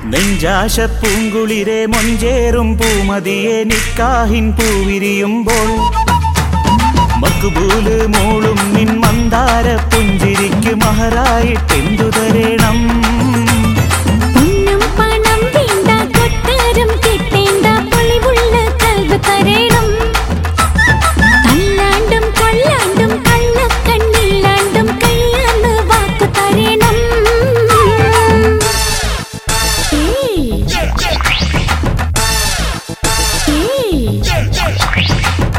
നെഞ്ചാശ പൂങ്കുളിരെ മൊഞ്ചേറും പൂമതിയെ നിക്കാഹിൻ പൂവിരിയുമ്പോൾ മക്കുബൂല് മൂളും നിൻ മന്ദാര പുഞ്ചിരിക്ക് മഹറായിട്ടെന്തു തരേണം പൊന്നും പണം വേണ്ട കൊട്ടാരം കിട്ടേണ്ട പൊളിവുള്ള കൽബ് തരേണം തല്ലാണ്ടും കൊല്ലാണ്ടും കള്ളക്കണ്ണില്ലാണ്ടും കയ്യാന്ന് വാക്കു തരേണം ഏയ്. ഏയ്.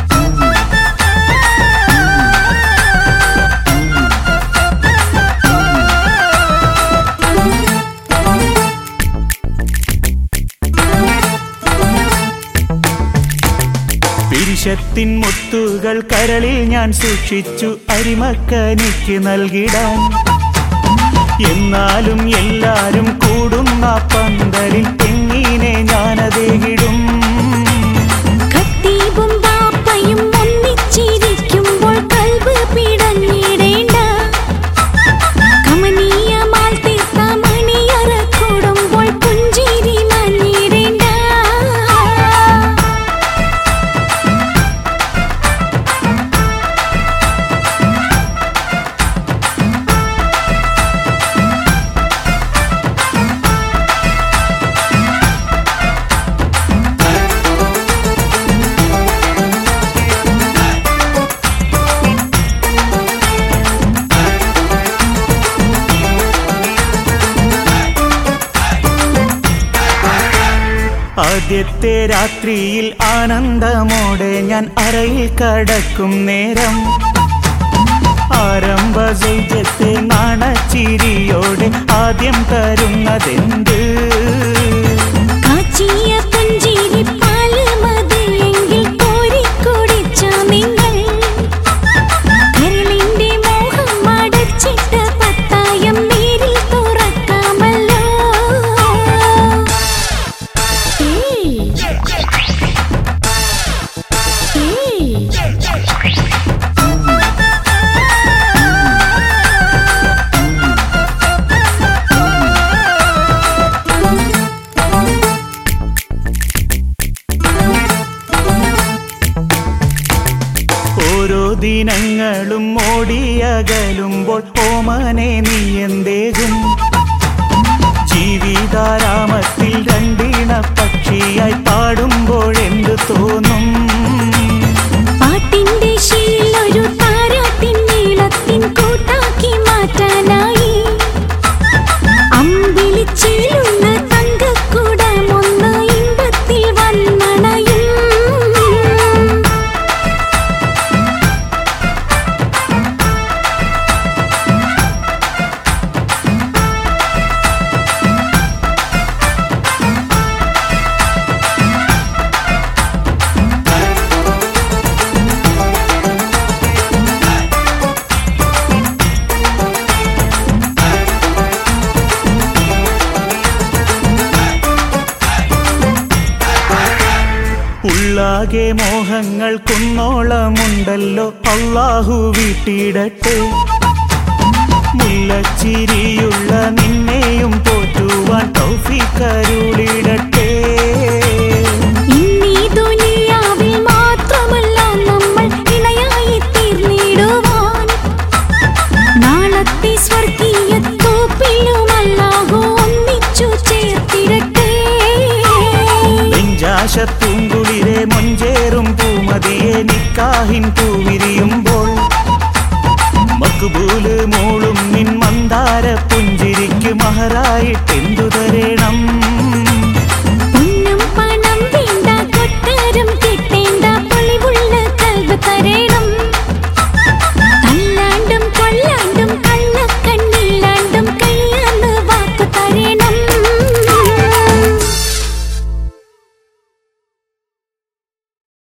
പിരിശത്തിൻ മുത്തുകൾ കരളിൽ ഞാൻ സൂക്ഷിച്ചു അരിമക്കനിക്ക് നൽകിടാൻ എന്നാലും എല്ലാരും കൂടുന്ന പന്തലിൽ തെങ്ങിനെ ഞാനതേകിടും ഖത്തീബും ബാപ്പയും ഒന്നിച്ചിരിക്കുമ്പോൾ കൽബ് പിടഞ്ഞിടേണ്ട കമനീയമാൽ തീർത്ത മണിയറ കൂടുമ്പോൾ പുഞ്ചിരി മഞ്ഞിടേണ്ട ആദ്യത്തെ രാത്രിയിൽ ആനന്ദമോടെ ഞാൻ അറയിൽ കടക്കും നേരം ആരംഭ സൗജത്തെ നാണച്ചിരിയോടെ ആദ്യം തരുന്നതെന്ത് കാച്ചിയ പുഞ്ചിരി പാല് മതിയെങ്കിൽ കോരിക്കുടിച്ച നിങ്ങൾ കരളിന്റെ മോഹം അടച്ചിട്ട പത്തായം നീരിൽ തുറക്കാമല്ലോ ഏയ്. ഏയ്. ഓരോ ദിനങ്ങളും ഓടിയകലുമ്പോൾ ഓമനെ നീ എന്തേകും ജീവിതാരാമത്തിൽ രണ്ടിണ പക്ഷിയായി പാടുമ്പോഴെന്ത് തോന്നും പാട്ടിന്റെ ശീലൊരു താരാട്ടിൻ നീളത്തിൻ കൂട്ടാക്കി മാറ്റാനായി അമ്പിളിച്ചീലുള്ള തങ്കക്കുടമൊന്ന് ഇമ്പത്തിൽ വന്നണയും ഉള്ളാകെ മോഹങ്ങൾ കുന്നോളമുണ്ടല്ലോ അള്ളാഹു വീട്ടിടട്ടെ മുല്ലച്ചിരിയുള്ള നിന്നെയും പോറ്റുവാൻ